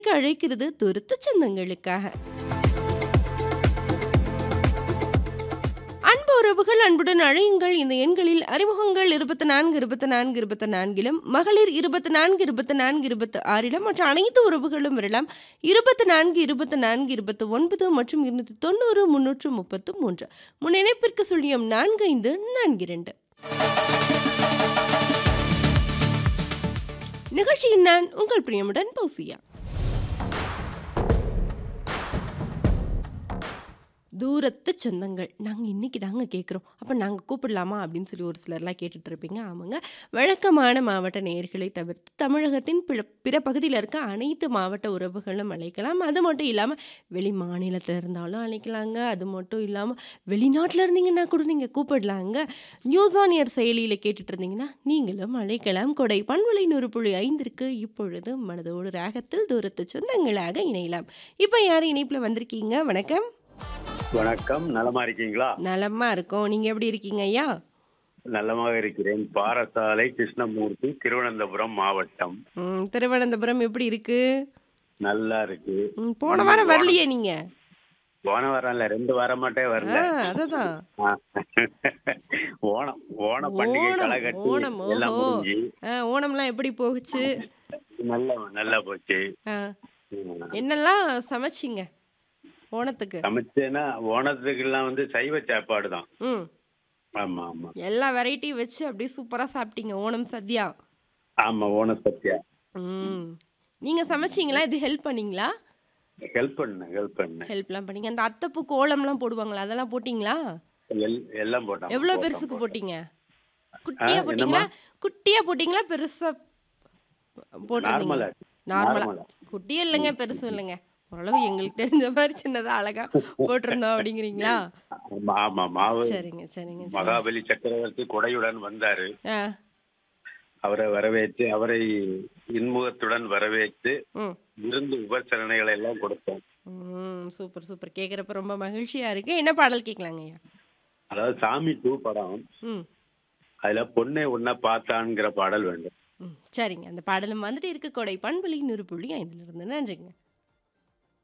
அழைக்கிறது துருத்து சொந்தங்களுக்காக. அன்பு உறவுகள் அன்புடன் அழையுங்கள். இந்த எண்களில் அறிமுகங்கள் 24 24 24லும், மகளிர் 24 24 26லும் மற்ற அனைத்து உறவுகளும் வரலாம். 24 24 29 மற்றும் 290 333 முன்னிணைப்பிற்கு சுழியம் 4542. நிகழ்ச்சியின் நான் உங்கள் பிரியமுடன் பௌசியா. தூரத்து சொந்தங்கள். நாங்க இன்னைக்கு தாங்க கேட்குறோம். அப்ப நாங்க கூப்பிடலாமா? அப்படின்னு சொல்லி ஒரு சிலர்லாம் கேட்டுட்டு இருப்பீங்க. ஆமாங்க. வழக்கமான மாவட்ட நேயர்களை தவிர்த்து தமிழகத்தின் பிற பிற பகுதியில இருக்க அனைத்து மாவட்ட உறவுகளும் அழைக்கலாம். அது மட்டும் இல்லாம வெளி மாநிலத்தில இருந்தாலும் அழைக்கலாங்க. அது மட்டும் இல்லாம வெளிநாட்டில இருந்தீங்கன்னா கூட நீங்க கூப்பிடலாங்க. நியூஸ் ஆன் ஏர் செயலியில கேட்டுட்டு இருந்தீங்கன்னா, நீங்களும் அழைக்கலாம். கொடை பண்பலை 100.5ற்கு இப்பொழுது மனதோடு ராகத்தில் தூரத்து சொந்தங்களாக இணையலாம். இப்ப யார் இணைப்புல வந்திருக்கீங்க? வணக்கம். வணக்கம். நலமா இருக்கீங்களா? நலமா இருக்கோம். நீங்க எப்படி இருக்கீங்க ஐயா? நலமாக இருக்கிறேன். பாரசாலை கிருஷ்ணமூர்த்தி, திருவனந்தபுரம் மாவட்டம். ம். திருவனந்தபுரம் எப்படி இருக்கு? நல்லா இருக்கு. ம். போன ம், வாரம் ஓணம் வரலையே நீங்க? போன வாரம் இல்ல, 2 வாரமாட்டே ஆ, வரல. அததான். ஆ. ஓணம் ஓண பண்டிகை ஓணம், களை கட்டி ஓணம். எல்லாம் ஓஹோ! முடிஞ்சு ஆ, ஓணம்லாம் எப்படி போகுச்சு? நல்லா நல்லா போச்சு. ஆ. ம். என்னெல்லாம் சமைச்சீங்க? ஓணத்துக்கு? சமைச்சேன்னா ஓணத்துக்கெல்லாம் வந்து சைவ சாப்பாடு தான். ம். ஆமா ஆமா. எல்லா வெரைட்டியும் வச்சு அப்படியே சூப்பரா சாப்பிட்டீங்க. ஓணம் சத்யா. ஆமா ஓண சத்யா. ம். நீங்க சமைச்சீங்களா? இது ஹெல்ப் பண்ணீங்களா? ஹெல்ப் பண்ணேன் ஹெல்ப் பண்ணேன். ஹெல்ப்லாம் பண்ணீங்க. அந்த அத்தப்பூ கோலம்லாம் போடுவாங்களா? அதெல்லாம் போட்டீங்களா? எல்- எல்லாம் போட்டோம் எவ்வளோ போட்டோம் பெருசுக்கு போட்டோம். போட்டீங்க? ஆ, குட்டியா என்னம்மா? போட்டீங்களா? குட்டியா போட்டீங்களா? பெருசா போட்டிருந்தீங்களா? நார்மலா நார்மலா. நார்மலா. குட்டியும் இல்லைங்க, பெருசும் இல்லைங்க. ஓரளவு எங்களுக்கு தெரிஞ்ச மாதிரி சின்னதா அழகா போட்டிருந்தோம் அப்படிங்கிறீங்களா? ஆமா ஆமா மாவு சரிங்க, சரிங்க, சரிங்க. மகாபலி சக்கரவர்த்தி கொடையுடன் வந்தாரு. ஆ. அவரை வரவேற்று அவரை இன்முகத்துடன் வரவேற்று ம். விருந்து உபசரணைகளை எல்லாம் கொடுத்தோம். ம். Super, super. கேட்குறப்ப ரொம்ப மகிழ்ச்சியா இருக்கு. என்ன பாடல் கேட்கலாங்க ஐயா? அதாவது சாமி டூ படம் ம். அதுல பொண்ணை உன்ன பார்த்தான்ங்கிற பாடல் வேண்டும். ம். சரிங்க. அந்த பாடலும் வந்துட்டு இருக்கு. கொடை பண்பலை 100.5 இருந்து நன்றிங்க.